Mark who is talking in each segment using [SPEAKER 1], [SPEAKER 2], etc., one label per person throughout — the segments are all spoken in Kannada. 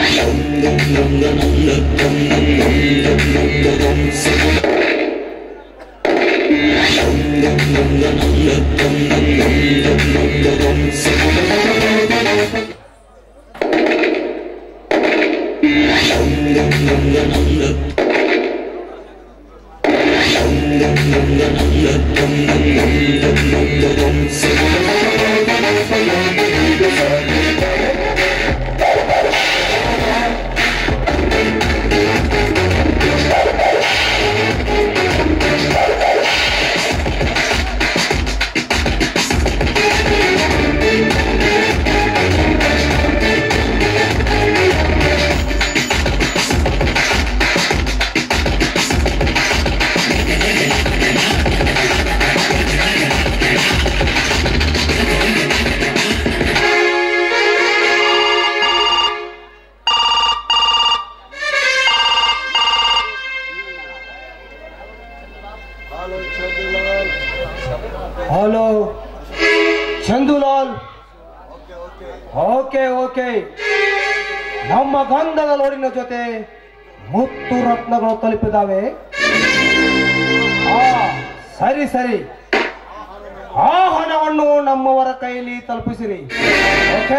[SPEAKER 1] ಹಲೋ ಚಂದುಲಾಲ್ ಓಕೆ ಓಕೆ ನಮ್ಮ ಗಂಧದ ಲೋಡಿನ ಜೊತೆ ಮುತ್ತು ರತ್ನಗಳು ತಲುಪಿದಾವೆ ಆ ಸರಿ ಸರಿ ಆ ಹಣವನ್ನು ನಮ್ಮವರ ಕೈಯಲ್ಲಿ ತಲುಪಿಸಿರಿ ಓಕೆ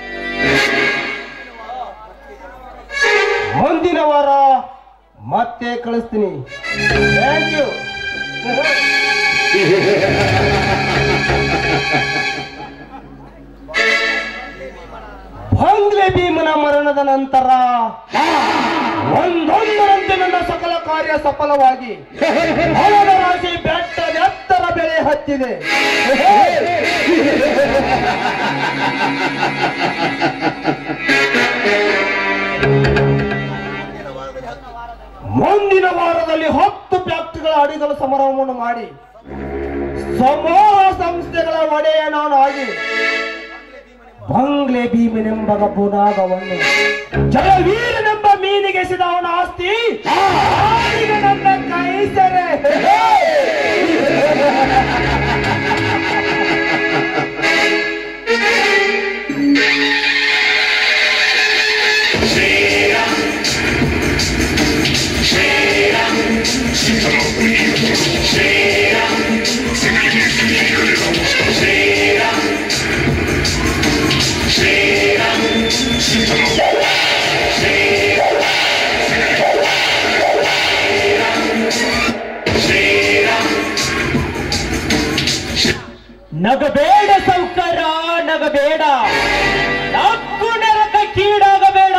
[SPEAKER 1] ಮುಂದಿನ ವಾರ ಮತ್ತೆ ಕಳಿಸ್ತೀನಿ ಥ್ಯಾಂಕ್ ಯು ಬಂಗ್ಲೆ ಭೀಮನ ಮರಣದ ನಂತರ ಒಂದೊಂದರಂತೆ ನನ್ನ ಸಕಲ ಕಾರ್ಯ ಸಫಲವಾಗಿ ಹೊಲದ ರಾಶಿ ಬೆಟ್ಟದ ಎತ್ತರ ಬೆಳೆ ಹತ್ತಿದೆ ಮುಂದಿನ ವಾರದಲ್ಲಿ ಹತ್ತು ಫ್ಯಾಕ್ಟರಿಗಳ ಅಡಿಗಲ ಸಮಾರಂಭವನ್ನು ಮಾಡಿ ಸಮೂಹ ಸಂಸ್ಥೆಗಳ ಒಡೆಯ ನಾನು ಆಗಿ ಬಂಗ್ಲೆ ಭೀಮನೆಂಬ ಬುನಾಗವನ್ನು ಜಲವೀರನೆಂಬ ಮೀನಿಗೆ ಅವನ ಆಸ್ತಿ ಆಳಿಗೆ ನನ್ನ ಕೈಸರೆ
[SPEAKER 2] ನಗಬೇಡ ಸೌಕರ ನಗಬೇಡ ನಕ್ಕು ನರಕ ಕೀಡಾಗಬೇಡ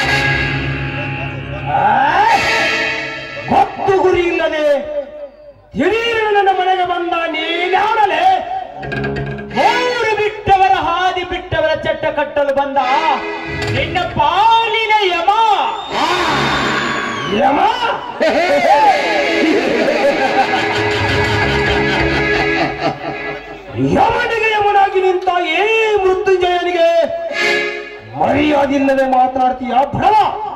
[SPEAKER 1] ಆ? ಗೊತ್ತು ಗುರಿ ಇಲ್ಲದೆ ದಿಢೀರ್ ನನ್ನ ಮನೆಗೆ ಬಂದ ನೀನ್ಯಾವನಲೆ
[SPEAKER 2] ಮೂರು ಬಿಟ್ಟವರ ಹಾದಿ ಬಿಟ್ಟವರ ಚಟ್ಟ ಕಟ್ಟಲು ಬಂದ ನಿನ್ನ ಪಾಲಿನ ಯಮ
[SPEAKER 1] ಯಮ ಯಮನಿಗೆ ಯಮನಾಗಿ ನಿಂತ ಏ ಮೃತ್ಯುಂಜಯನಿಗೆ ಮರ್ಯಾದಿಲ್ಲದೆ ಮಾತನಾಡ್ತೀಯ ಭ್ರಮ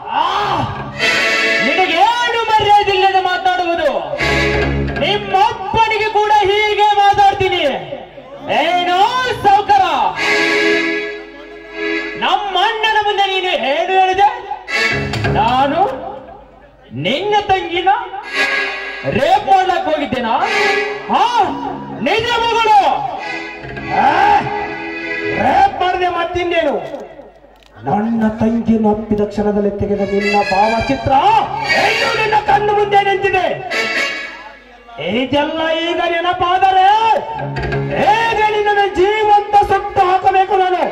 [SPEAKER 2] ನಿನಗೇನು ಮರ್ಯಾದಿಲ್ಲದೆ ಮಾತಾಡುವುದು ನಿಮ್ಮಪ್ಪನಿಗೆ ಕೂಡ ಹೀಗೆ ಮಾತಾಡ್ತೀನಿ ಏನೋ ಸೌಕರ ನಮ್ಮ ಅಣ್ಣನ ಮುಂದೆ ನೀನು ಏನು ಹೇಳಿದೆ ನಾನು ನಿನ್ನ ತಂಗಿನ ರೇಪ್ ಮಾಡ್ಲಕ್ ಹೋಗಿದ್ದೇನಾ ಹಾ ನಿಜ ಮಗಳು
[SPEAKER 1] ರೇಪ್ ಮಾಡಿದೆ ಮತ್ತಿನ್ನೇನು ನನ್ನ ತಂಗಿಯನ್ನು ಅಪ್ಪಿದ ಕ್ಷಣದಲ್ಲಿ ತೆಗೆದ ನಿನ್ನ ಭಾವಚಿತ್ರ ಇನ್ನೂ ನಿನ್ನ ಕಣ್ಣು ಮುಂದೆ ನಿಂತಿದೆ ಇದೆಲ್ಲ ಈಗ ನೆನಪಾದರೆ ಹೇಗೆ ನಿನ್ನ ಜೀವಂತ ಸುಟ್ಟು ಹಾಕಬೇಕು ನಾನು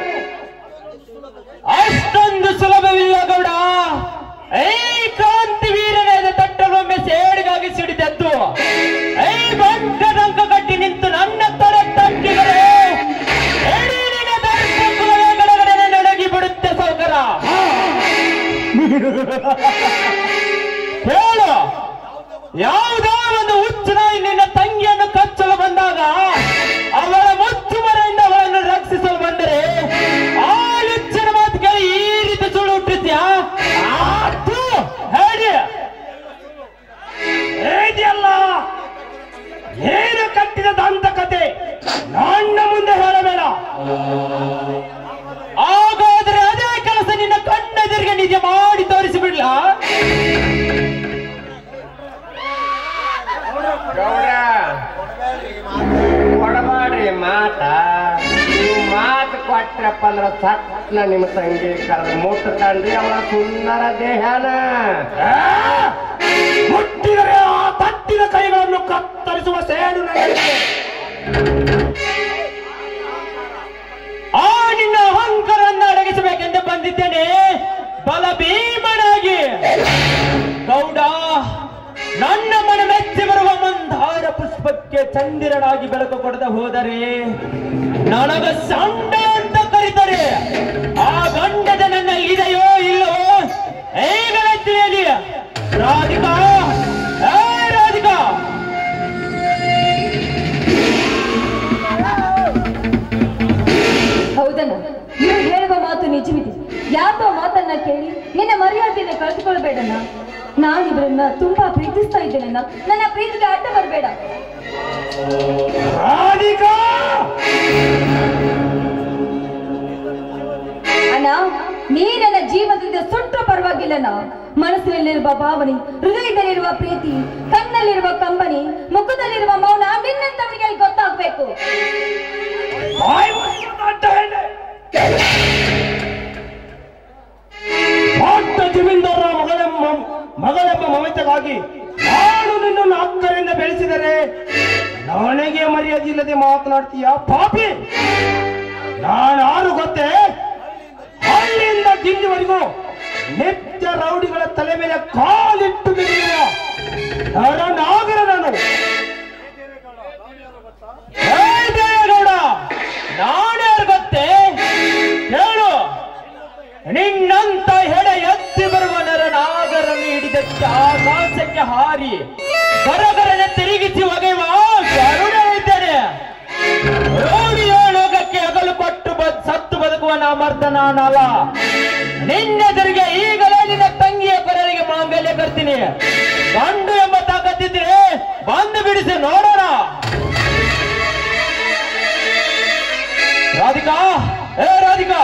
[SPEAKER 2] ಅಷ್ಟೊಂದು ಸುಲಭವಿಲ್ಲ ಗೌಡ ಐ ಕ್ರಾಂತಿ ವೀರನಾದ ತಟ್ಟಲೊಮ್ಮೆ ಸೇಡಿಗಾಗಿ ಸಿಡಿದದ್ದು ಐ ಬಂಟ ಡಂಕ ಕಟ್ಟಿ ನಿಂತು ನನ್ನ ತರ ತಟ್ಟಿದರೆ ಇಡೀ ನಿನ್ನ ಧರ್ಮ ಕುಲವೇ ಗಡಗಡನೆ ನಡಗಿ ಬಿಡುತ್ತೆ ಸೌಕರ ಹೇಳು ಯಾವುದೋ ಒಂದು ಹುಚ್ಚು ನಾಯಿ ನಿನ್ನ ತಂಗಿಯನ್ನು ಕಚ್ಚಲು ಬಂದಾಗ ಅವಳ ಮುಚ್ಚು ಮರೆಯಿಂದ ಅವಳನ್ನು ರಕ್ಷಿಸಲು ಬಂದರೆ ಆ ಹುಚ್ಚಿನ ಮಾತು ಕೇಳಿ ಈ ರೀತಿ ಸುಳ್ಳು ಹುಟ್ಟಿದ್ಯಾ ಆತು, ಹೇಳಿ
[SPEAKER 1] ಇದೆಯಲ್ಲ ಏನು ಕಟ್ಟಿದ ದಂತಕತೆ ನನ್ನ ಮುಂದೆ ಹೇಳಬೇಡ
[SPEAKER 2] ಹಾಗಾದ್ರೆ ಅದೇ ಕೆಲಸ ನಿನ್ನ ಕಣ್ಣೆದುರಿಗೆ ನಿಜ ಮಾಡಿ ತೋರಿಸಿಬಿಡ್ಲಾ
[SPEAKER 3] ಗೌಡ ಕೊಡಬಾಡ್ರಿ ಮಾತ ನೀವು ಮಾತು ಕೊಟ್ರಪ್ಪ ಅಂದ್ರ ಸಟ್ನ ನಿಮ್ಮ ತಂಗಿ ಕರೆದು ಮುಟ್ಟತಾನ್ರಿ ಅವಳ ಸುಂದರ ದೇಹನ
[SPEAKER 1] ಆ! ಮುಟ್ಟಿದರೆ ಆ ತಟ್ಟಿನ ಕೈಗಳನ್ನು ಕತ್ತರಿಸುವ ಸೇಡು ನನಗಿದೆ
[SPEAKER 2] ಆ ನಿನ್ನ ಅಹಂಕಾರವನ್ನು ಅಡಗಿಸಬೇಕೆಂದು ಬಂದಿದ್ದೇನೆ ಬಲ ಭೀಮನಾಗಿ ಗೌಡ ನನ್ನ ಮನ ಮೆಚ್ಚಿ ಬರುವ ಮಂದಾರ ಪುಷ್ಪಕ್ಕೆ ಚಂದಿರನಾಗಿ ಬೆಳಕು ಕೊಡದ ಹೋದರೆ ನನಗ ಸಂಡ ಅಂತ ಕರೀತಾರೆ ಆ ಗಂಡದ ನನ್ನ ಇದೆಯೋ ಇಲ್ಲವೋ ಹೇಗಳ ತಿಳಿಯಲಿ ರಾಧಿಕಾ ಏ ರಾಧಿಕಾ
[SPEAKER 4] ಹೌದಣ್ಣ ನೀವು ಹೇಳುವ ಮಾತು ನಿಜವಿದೆ ಯಾಕೋ ಮಾತನ್ನ ಕೇಳಿ ನಿನ್ನ ಮರ್ಯಾದೆಯನ್ನು ಕಳೆದುಕೊಳ್ಬೇಡಣ್ಣ ನಾನು ಇವರನ್ನ ತುಂಬಾ ಪ್ರೀತಿಸ್ತಾ ಇದ್ದೇನಣ್ಣ ನನ್ನ ಪ್ರೀತಿಗೆ ಅಡ್ಡ ಬರಬೇಡ
[SPEAKER 1] ರಾಧಿಕಾ
[SPEAKER 4] ಅಣ್ಣ ನೀ ನನ್ನ ಜೀವನದಿಂದ ಸುಟ್ಟ ಪರವಾಗಿಲ್ಲಣ್ಣ ಮನಸ್ಸಿನಲ್ಲಿರುವ ಭಾವನೆ ಹೃದಯದಲ್ಲಿರುವ ಪ್ರೀತಿ ಕಣ್ಣಲ್ಲಿರುವ ಕಂಬನಿ ಮುಖದಲ್ಲಿರುವ ಮೌನ ನಿನ್ನಂತವರಿಗೆ ಗೊತ್ತಾಗ್ಬೇಕು
[SPEAKER 1] ಬಾಯಿ ಮುಚ್ಚಿಕೊಂಡು ಅಡ್ಡ ಹೇಳಿ. ದೊಡ್ಡ ಜಮೀನ್ದಾರರ ಮಗಳೆಂಬ ಮಗಳೆಂಬ ಮಮತೆಗಾಗಿ ನಾನು ನಿನ್ನನ್ನು ಅಕ್ಕರಿಂದ ಬೆಳೆಸಿದರೆ ನನಗೆ ಮರ್ಯಾದೆ ಇಲ್ಲದೆ ಮಾತನಾಡ್ತೀಯ ಪಾಪಿ ನಾನಾರು ಗೊತ್ತೇ ಹಳ್ಳಿಯಿಂದ ದಿಲ್ಲಿವರೆಗೂ ನಿತ್ಯ ರೌಡಿಗಳ ತಲೆ ಮೇಲೆ ಕಾಲಿಟ್ಟು ಬಿಡುವ ನರನಾಗರ ನಾನು
[SPEAKER 2] ಹೇ ದೇವೇಗೌಡ ನಾನ್ಯಾರು ಗೊತ್ತೇ ಹೇಳು ನಿನ್ನಂತ ಹೆಡೆ ಎತ್ತಿ ಬರುವ ನರನಾಗರನ್ನು ಹಿಡಿದಕ್ಕೆ ಆಕಾಶಕ್ಕೆ ಹಾರಿ ಗರಗರನೆ ತಿರುಗಿಸಿ ಒಗೆಯುವ ಗರುಡ ಇದ್ದೇನೆ ರೋಡಿಯ ಲೋಕಕ್ಕೆ ಹಗಲು ಕೊಟ್ಟು ಬದ್ ಸತ್ತು ಬದುಕುವ ನಾಮರ್ಥ ನಾನಲ್ಲ ನಿನ್ನೆದುರಿಗೆ ಈಗಲೇ ನಿನ್ನ ತಂಗಿಯ ಕೊರಳಿಗೆ ಮಾಂಗಲ್ಯ ಕರ್ತೀನಿ ಗಂಡು ಎಂಬ ತಾಕತ್ತಿದ್ರೆ ಬಂದು ಬಿಡಿಸಿ ನೋಡೋಣ ರಾಧಿಕಾ ಏ ರಾಧಿಕಾ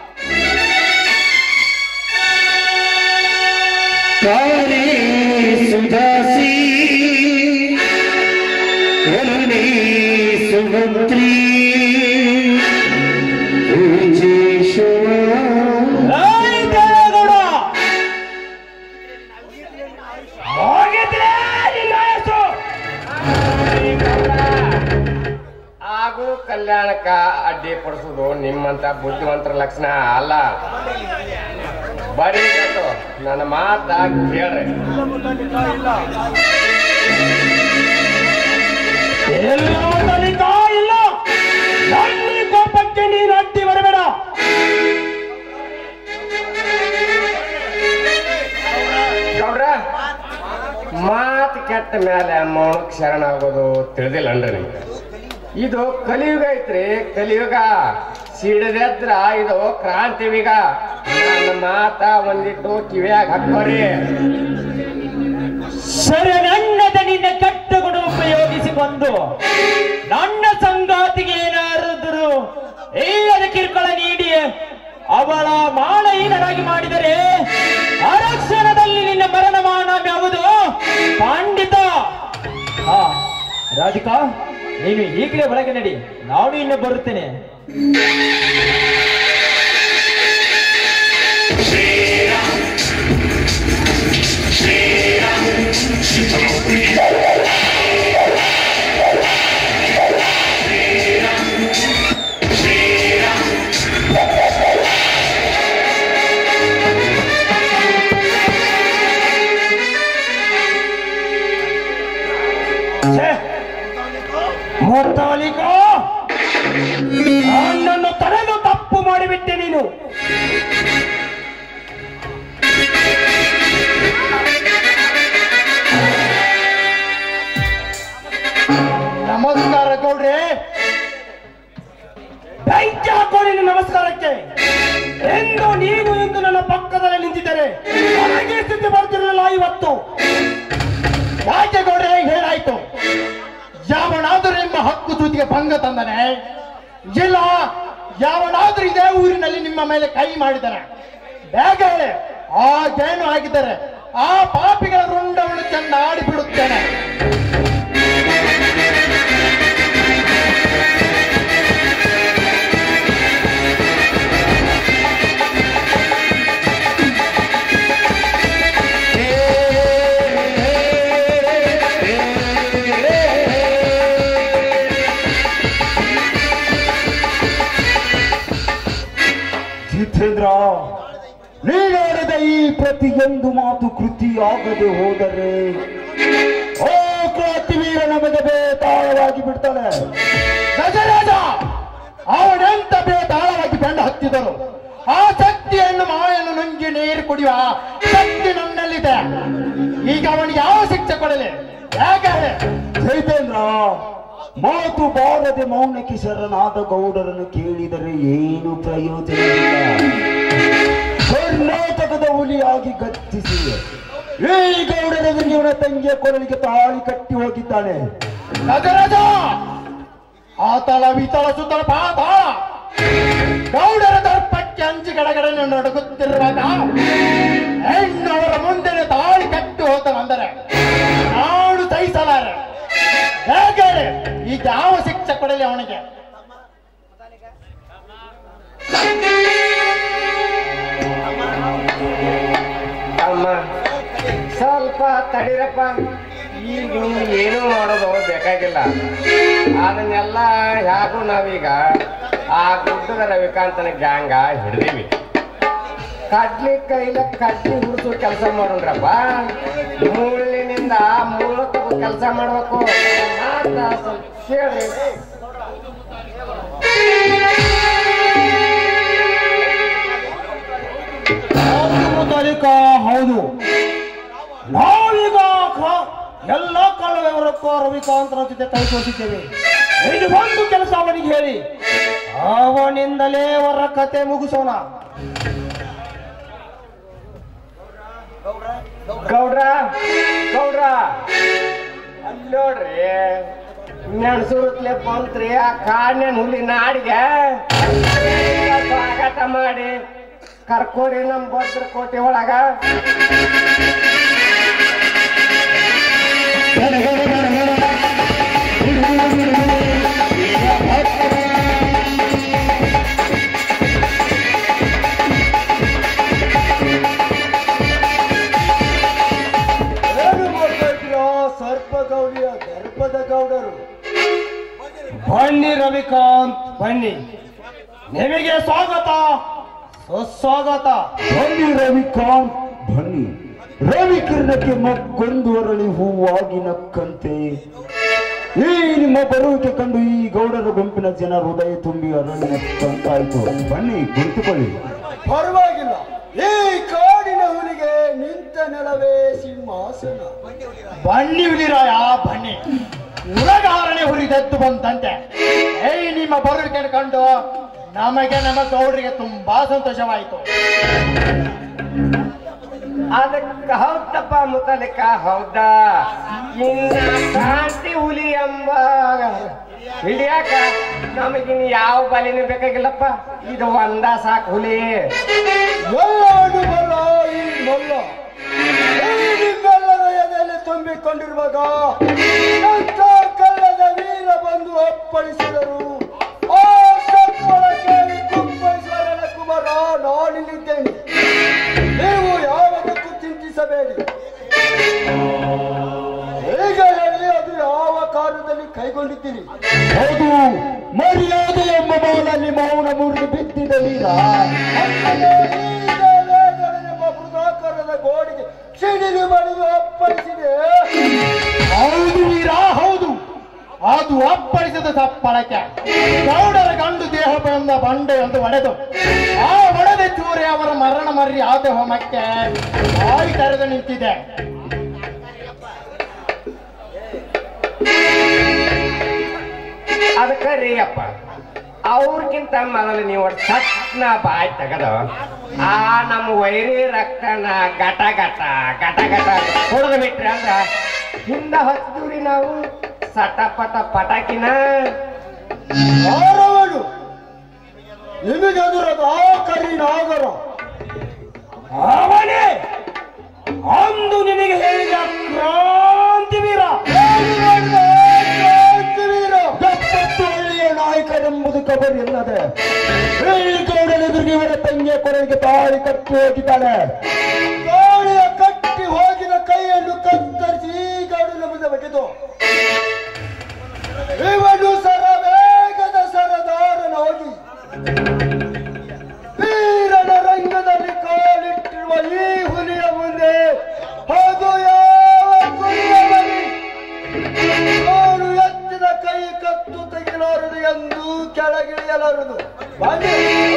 [SPEAKER 5] ಕಾರಿ ಸುಧಾಸಿ ಕರುಣಿ ಸುಮಂತ್ರಿ ವಿಜೇಶ್ವರ
[SPEAKER 2] ಏಯ್ ದೇವೇಗೌಡ
[SPEAKER 1] ಹೋಗಿದ್ರೆ ನಿನ್ನ ವಯಸ್ಸು
[SPEAKER 3] ಹಾಗೂ ಕಲ್ಯಾಣಕ್ಕ ಅಡ್ಡಿ ಪಡಿಸೋದು ನಿಮ್ಮಂತ ಬುದ್ಧಿವಂತರ ಲಕ್ಷಣ ಅಲ್ಲ ಬರೀ ಗೊತ್ತು ನನ್ನ ಮಾತ ಕೇಳ್ರಿ
[SPEAKER 1] ಎಲ್ಲ ತನಿಖಾ ಇಲ್ಲ ನನ್ನ ಕೋಪಕ್ಕೆ ನೀನು ಅಡ್ಡಿ ಬರಬೇಡ
[SPEAKER 3] ಗೌಡ್ರ ಮಾತು ಕೆಟ್ಟ ಮೇಲೆ ಮೌನಕ್ಕೆ ಶರಣಾಗೋದು ತಿಳಿದಿಲ್ಲನ್ರಿ ನಿಮ್ಗೆ ಇದು ಕಲಿಯುಗ ಐತ್ರಿ ಕಲಿಯುಗ ಸಿಡದೆದ್ರ ಇದು ಕ್ರಾಂತಿವಿಗ ನನ್ನ ಮಾತ ಒಂದಿಟ್ಟು ಕಿವಿಯಾಗ ಹಾಕೋರಿ
[SPEAKER 2] ಸರಿ ನನ್ನದ ನಿನ್ನ ಕೆಟ್ಟ ಗುಣ ಉಪಯೋಗಿಸಿಕೊಂಡು ನನ್ನ ಸಂಗಾತಿಗೆ ಏನಾದರೂ ಇಲ್ಲದ ಕಿರುಕುಳ ನೀಡಿ ಅವಳ ಮಾನಹೀನರಾಗಿ ಮಾಡಿದರೆ ಅರಕ್ಷಣದಲ್ಲಿ ನಿನ್ನ ಮರಣ ಮಾನ ಯಾವುದು ಖಂಡಿತ ಹಾ ರಾಧಿಕಾ ನೀನು ಈಗಲೇ ಒಳಗೆ ನಡಿ ನಾನು ಇನ್ನು ಬರುತ್ತೇನೆ
[SPEAKER 1] ಛೇ! ಮೊತ್ತಲಿಗ ನನ್ನನ್ನು ತಡೆದು ತಪ್ಪು ಮಾಡಿಬಿಟ್ಟೆ ನೀನು ನಮಸ್ಕಾರ ಗೌಡ್ರೆ ಬೆಂಕಿ ಹಾಕೋ ನಿನ್ನ ನಮಸ್ಕಾರಕ್ಕೆ ಎಂದು ನೀನು ಎಂದು ನನ್ನ ಪಕ್ಕದಲ್ಲಿ ನಿಂತಿದ್ದರೆ ನನಗೆ ಸ್ಥಿತಿ ಬರ್ತಿರಲಿಲ್ಲ ಇವತ್ತು ಯಾಕೆ ಗೌಡ್ರೆ ಹೇಳಾಯ್ತು ಯಾವನಾದರೂ ನಿಮ್ಮ ಹಕ್ಕು ಸೂತಿಗೆ ಭಂಗ ತಂದನೆ ಇಲ್ಲ ಯಾವನಾದರೂ ಇದೇ ಊರಿನಲ್ಲಿ ನಿಮ್ಮ ಮೇಲೆ ಕೈ ಮಾಡಿದನೆ ಬೇಗ ಹೇಳಿ ಆಗೇನು ಆಗಿದ್ದಾರೆ ಆ ಪಾಪಿಗಳ ರುಂಡವನ್ನು ಚೆನ್ನಾಡಿ ಬಿಡುತ್ತೇನೆ
[SPEAKER 5] ಜಿತೇಂದ್ರ ನೀನಾಡಿದ ಈ ಪ್ರತಿಯೊಂದು ಮಾತು ಕೃತಿಯಾಗದೆ ಹೋದರೆ ಓ ಕ್ರಾಂತಿವೀರ ನಮಗೆ ಬೇತಾಳವಾಗಿ ಬಿಡ್ತಾನೆ
[SPEAKER 1] ಗಜರಾಜ ಅವನೆಂತ ಬೇತಾಳವಾಗಿ ಬೆಂಡ ಹತ್ತಿದರು ಆ ಶಕ್ತಿಯನ್ನು ಮಾಯನ್ನು ನುಂಗಿ ನೀರು ಕುಡಿಯುವ ಶಕ್ತಿ ನನ್ನಲ್ಲಿದೆ ಈಗ ಅವನಿಗೆ ಯಾವ ಶಿಕ್ಷೆ ಕೊಡಲಿ ಹೇಗೆ ಹೇಳಿ?
[SPEAKER 5] ಚೈತೇಂದ್ರ ಮಾತು ಬಾರದೆ ಮೌನಕ್ಕೆ ಶರಣಾದ ಗೌಡರನ್ನು ಕೇಳಿದರೆ ಏನು ಪ್ರಯೋಜನವಿಲ್ಲ ಕರ್ನಾಟಕದ ಹುಲಿಯಾಗಿ ಗರ್ಜಿಸಿ ಈ ಗೌಡರಿಗೆ ಇವನ ತಂಗಿಯ ಕೊರಳಿಗೆ ತಾಳಿ ಕಟ್ಟಿ ಹೋಗಿದ್ದಾನೆ
[SPEAKER 1] ಗಜರಾಜ ಆತಳ ವಿತಳ ಸುತ್ತಲ ಪಾತಾಳ ಗೌಡರ ದರ್ಪಕ್ಕೆ ಅಂಚಿ ಗಡಗಡನೆ ನಡುಗುತ್ತಿರುವಾಗ ಹೆಣ್ಣವರ ಮುಂದೆ ತಾಳಿ ಕಟ್ಟಿ ಹೋದನೆಂದರೆ ನಾಡು ಸಹಿಸಲಾರೆ ಹೇಗೆ ಹೇಳಿ? ಈಗ ಯಾವ ಶಿಕ್ಷೆ ಕೊಡಲಿ ಅವನಿಗೆ
[SPEAKER 3] ಅಮ್ಮ ಸ್ವಲ್ಪ ತಡೀರಪ್ಪ ಈಗ ನೀವು ಏನು ಮಾಡೋದು ಬೇಕಾಗಿಲ್ಲ ಅದನ್ನೆಲ್ಲ ಹೇಗೂ ನಾವೀಗ ಆ ಗುಡ್ಡದ ರವಿಕಾಂತನ ಗ್ಯಾಂಗ ಹಿಡ್ದೀವಿ ಕಡ್ಲಿ ಕೈಲ ಕಡ್ಲಿ ಹುಡ್ಸೋ ಕೆಲಸ ಮಾಡೋಣ್ರಪ್ಪ ಮುಳ್ಳಿನಿಂದ ಮೂಲಕ ಕೆಲಸ ಮಾಡ್ಬೇಕು ಮಾತ ಸ್ವಲ್ಪ ಕೇಳಿ
[SPEAKER 1] ಹೌದು ಮುತಾಲಿಕ ಹೌದು ನಾವೀಗ ಕ- ಎಲ್ಲ ಕಳ್ಳವ್ಯವರಕ್ಕೂ ರವಿಕಾಂತರ ಜೊತೆ ಕೈ ತೋರಿಸಿದ್ದೇವೆ ಇದು ಒಂದು ಕೆಲಸ ಅವನಿಗೆ ಹೇಳಿ ಅವನಿಂದಲೇ ಅವರ ಕತೆ ಮುಗಿಸೋಣ
[SPEAKER 3] ಗೌಡ್ರ ಗೌಡ್ರ ಅಲ್ಲಿ ನೋಡ್ರಿ ನೆನ್ಸುರುತ್ಲೆ ಬಂತ್ರಿ ಆ ಕಾಡಿನ ಹುಲಿ ನಾಡಿಗೆ ಸ್ವಾಗತ ಮಾಡಿ ಕರ್ಕೋರಿ ನಮ್ ಭದ್ರಕೋಟೆ ಒಳಗ
[SPEAKER 5] ಏನು ಮಾಡ್ತಾ ಇದ್ದೀರಾ ಸರ್ಪ ಗೌಡಿಯ ಗರ್ಭದ ಗೌಡರು
[SPEAKER 1] ಬನ್ನಿ ರವಿಕಾಂತ್ ಬನ್ನಿ ನಿಮಗೆ ಸ್ವಾಗತ ಸುಸ್ವಾಗತ
[SPEAKER 5] ಬನ್ನಿ ರವಿಕಾಂತ್ ಬನ್ನಿ ರವಿ ಕಿರಣಕ್ಕೆ ಮಗ್ಗೊಂದು ಅರಳಿ ಹೂವಾಗಿ ನಕ್ಕಂತೆ ಈ ನಿಮ್ಮ ಬರುವಿಕೆ ಕಂಡು ಈ ಗೌಡರ ಗುಂಪಿನ ಜನ ಹೃದಯ ತುಂಬಿ ಅರಳಿ ನಕ್ಕಂತಾಯ್ತು ಬನ್ನಿ ಕುಳಿತುಕೊಳ್ಳಿ
[SPEAKER 6] ಪರವಾಗಿಲ್ಲ ಈ ಕಾಡಿನ ಹುಲಿಗೆ ನಿಂತ ನೆಲವೇ ಸಿಂಹಾಸನ
[SPEAKER 1] ಬನ್ನಿ ಹುಲಿರಾಯ ಬನ್ನಿ ಉಲಗಾರಣೆ ಹುರಿದದ್ದು ಬಂತಂತೆ ಏಯ್ ನಿಮ್ಮ ಬರುವಿಕೆ ಕಂಡು ನಮಗೆ ನಮ್ಮ ಗೌಡರಿಗೆ ತುಂಬಾ ಸಂತೋಷವಾಯಿತು
[SPEAKER 3] ಅದಕ್ಕೆ ಹೌದಪ್ಪ ಮುತಲಿಕ ಹೌದಾ ಇನ್ನ ಕ್ರಾಂತಿ ಹುಲಿ ಎಂಬ ಹಿಡಿಯಾಕ ನಮಗಿನ್ ಯಾವ ಬಲಿನೂ ಬೇಕಾಗಿಲ್ಲಪ್ಪ ಇದು ಒಂದ ಸಾಕು ಹುಲಿ
[SPEAKER 6] ಎಲ್ಲಾಡು ಬಲ್ಲ ಈ ಮೊಲ್ಲ ಈ ನಿಮ್ಮೆಲ್ಲರ ಎದೆಯಲ್ಲಿ ತುಂಬಿಕೊಂಡಿರುವಾಗ ಎಂಥ ಕಲ್ಲದ ವೀರ ಬಂದು ಅಪ್ಪಳಿಸಿದರು ಆ ಸತ್ವರ ಕೇಳಿ ಕುಪ್ಪಳಿಸುವ ಕುಮಾರ ನಾನಿಲ್ಲಿದ್ದೇನೆ ನೀವು ಯಾವುದಕ್ಕೂ ಚಿಂತಿಸಬೇಡಿ ಈಗ ಹೇಳಿ ಅದು ಯಾವ ಕಾರಣದಲ್ಲಿ ಕೈಗೊಂಡಿದ್ದೀರಿ
[SPEAKER 5] ಹೌದು ಮರ್ಯಾದೆ ಎಂಬ ಮೌನಲ್ಲಿ ಮೌನ ಮುರಿದು ಬಿದ್ದಿದ ವೀರ
[SPEAKER 6] ಬೃಹದಾಕಾರದ ಗೋಡೆಗೆ ಸಿಡಿಲು ಬಡಿದು ಅಪ್ಪಳಿಸಿದೆ
[SPEAKER 1] ಹೌದು ವೀರ ಹೌದು ಅದು ಅಪ್ಪಳಿಸಿದ ಸಪ್ಪಳಕ್ಕೆ ಗೌಡರ ಗಂಡು ದೇಹ ಬಂದ ಬಂಡೆ ಎಂದು ಒಡೆದು ಆ ಒಡೆದ ಚೂರಿ ಅವರ ಮರಣ ಮರ್ರಿ ಆದ ಹೋಮಕ್ಕೆ ಬಾಯಿ ತೆರೆದು ನಿಂತಿದೆ
[SPEAKER 3] ಅದಕ್ಕೆ ರೀ ಅಪ್ಪ ಅವ್ರಿಗಿಂತ ಮೊದಲು ನೀವು ಸಟ್ನ ಬಾಯ್ ತೆಗೆದು ಆ ನಮ್ಮ ವೈರಿ ರಕ್ತನ ಗಟ ಗಟ ಗಟ ಗಟ ಹೊಡೆದು ಬಿಟ್ರಿ ಅಂದ್ರ ಹಿಂದ ಹಚ್ಚಿದ್ರಿ ನಾವು ಸಟ ಪಟ ಪಟಾಕಿನ
[SPEAKER 6] ಯಾರವನು ನಿಮಗೆ ಎದುರದ ಆ ಕರಿ ನಾಗರ
[SPEAKER 1] ಅವನೇ
[SPEAKER 5] ಖಬರ್ ಇಲ್ಲದೆ ಈ ಗೌಡನೆದುರಿಗೆ ಇವರ ತಂಗಿಯ ಕೊರಳಿಗೆ ತಾಳಿ ಕಟ್ಟಿ ಹೋಗಿದ್ದಾಳೆ
[SPEAKER 6] ಗಾಳಿಯ ಕಟ್ಟಿ ಹೋಗಿನ ಕೈಯನ್ನು ಕತ್ತರಿಸಿ ಈ ಗೌಡನ ಮುಂದೆ ಬಗೆದು ಇವನು ಸರ ವೇಗದ ಸರದಾರನ ಹೋಗಿ ವೀರನ ರಂಗದಲ್ಲಿ ಕಾಲಿಟ್ಟಿರುವ ಈ ಹುಲಿಯ ಮುಂದೆ ಹಾಗೂ ಯಾವ ಗುರಿಯ ಬಳಿ ಅವನು ಎತ್ತಿದ ಕೈ ಕತ್ತು ತೆಗಿಲಾರದು ಎಂದು ಕೆಳಗಿಳಿಯಲಾರದು ಬನ್ನಿ